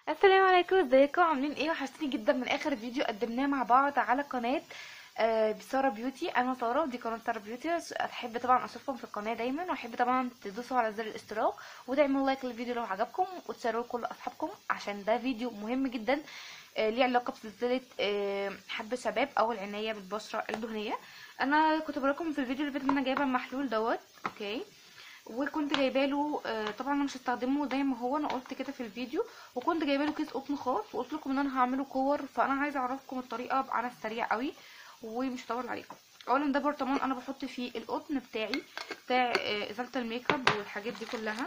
السلام عليكم ازيكم عاملين ايه وحشتني جدا من اخر فيديو قدمناه مع بعض على قناه آه، بساره بيوتي انا ساره ودي قناه ساره بيوتي احب طبعا اشوفكم في القناه دايما واحب طبعا تدوسوا على زر الاشتراك وتعملوا لايك للفيديو لو عجبكم وتشيروه لكل اصحابكم عشان ده فيديو مهم جدا آه، ليه علاقه بسلسله آه، حب الشباب او العنايه بالبشره الدهنيه انا كنت بقولكم في الفيديو اللي فات ان انا جايبه المحلول دوت اوكي وكنت جايبه له آه، طبعا انا مش هستخدمه زي ما هو انا قلت كده في الفيديو وكنت جايبه له كيس قطن خاص وقلت لكم ان انا هعمله كور فانا عايزه اعرفكم الطريقه على السريع قوي ومش هطول عليكم اولا ده برطمان انا بحط فيه القطن بتاعي بتاع آه، ازاله الميك اب والحاجات دي كلها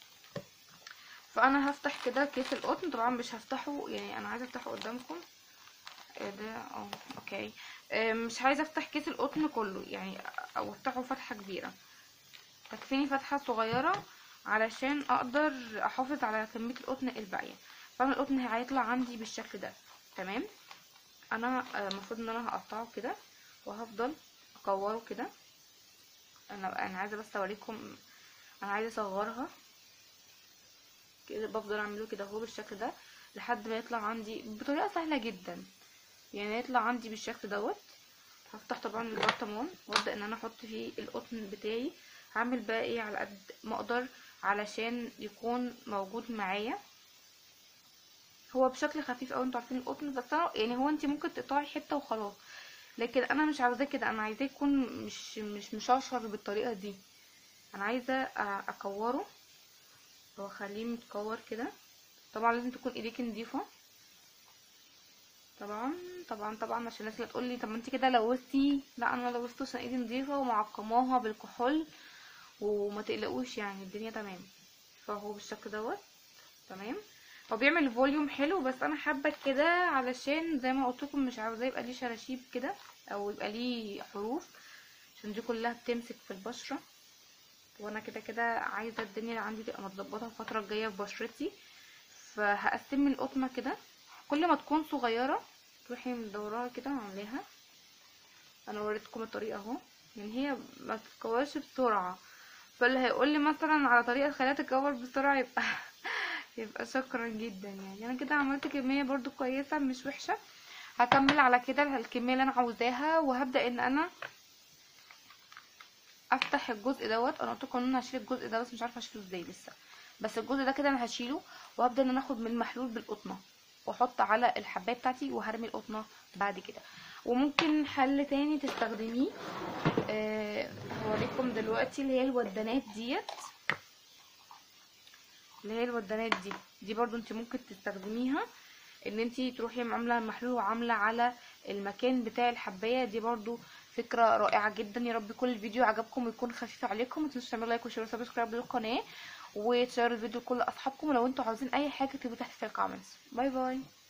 فانا هفتح كده كيس القطن طبعا مش هفتحه يعني انا عايزه افتحه قدامكم آه، ده اه اوكي آه، مش عايزه افتح كيس القطن كله يعني او افتحه فتحه كبيره تكفيني فتحة صغيرة علشان اقدر احافظ على كمية القطن الباقية فانا القطن هيطلع عندي بالشكل ده تمام انا المفروض ان انا هقطعه كده وهفضل اكوره كده انا انا عايزه بس اوريكم انا عايزه اصغرها كده بفضل اعمله كده اهو بالشكل ده لحد ما يطلع عندي بطريقه سهله جدا يعني يطلع عندي بالشكل دوت هفتح طبعا البرطمان وابدا ان انا احط فيه القطن بتاعي هعمل بقى ايه على قد ما اقدر علشان يكون موجود معايا هو بشكل خفيف اوي انتوا عارفين القطن بس انا يعني هو انت ممكن تقطعي حته وخلاص لكن انا مش عاوزاه كده انا عايزاه يكون مش مش مشرشر بالطريقه دي انا عايزه أ- اكوره واخليه متكور كده طبعا لازم تكون ايديك نضيفه طبعا طبعا طبعا عشان الناس اللي تقول لي طب ما انت كده لوثتي لا انا لوثته عشان ايدي نضيفه ومعقماها بالكحول وما تقلقوش يعني الدنيا تمام فهو بالشكل دوت تمام هو بيعمل فوليوم حلو بس انا حابه كده علشان زي ما قلت لكم مش عاوزاه يبقى ليه شراشيب كده او يبقى ليه حروف عشان دي كلها بتمسك في البشره وانا كده كده عايزه الدنيا اللي عندي تبقى متظبطه الفتره الجايه في بشرتي فهقسم القطمه كده كل ما تكون صغيره تروحي مدوراها كده وعاملاها انا وريتكم الطريقه اهو يعني هي ما تتكورش بسرعه فاللي هيقول لي مثلا على طريقه خليها تتكور بسرعه يبقى يبقى شكرا جدا يعني انا كده عملت كميه برضو كويسه مش وحشه هكمل على كده الكميه اللي انا عاوزاها وهبدا ان انا افتح الجزء دوت انا قلت لكم ان انا هشيل الجزء ده بس مش عارفه اشيله ازاي لسه بس الجزء ده كده انا هشيله وهبدا ان انا اخد من المحلول بالقطنه واحط على الحبايه بتاعتي وهرمي القطنه بعد كده وممكن حل تاني تستخدميه آه هوريكم دلوقتي اللي هي الودانات ديت اللي هي الودانات دي دي برضو انت ممكن تستخدميها ان انت تروحي عامله المحلول وعامله على المكان بتاع الحبايه دي برضو فكره رائعه جدا يا رب كل الفيديو عجبكم ويكون خفيف عليكم ما تنسوش تعملوا لايك وشير وسبسكرايب للقناه وتشيروا الفيديو لكل اصحابكم ولو انتوا عاوزين اي حاجه اكتبوا تحت في الكومنتس باي باي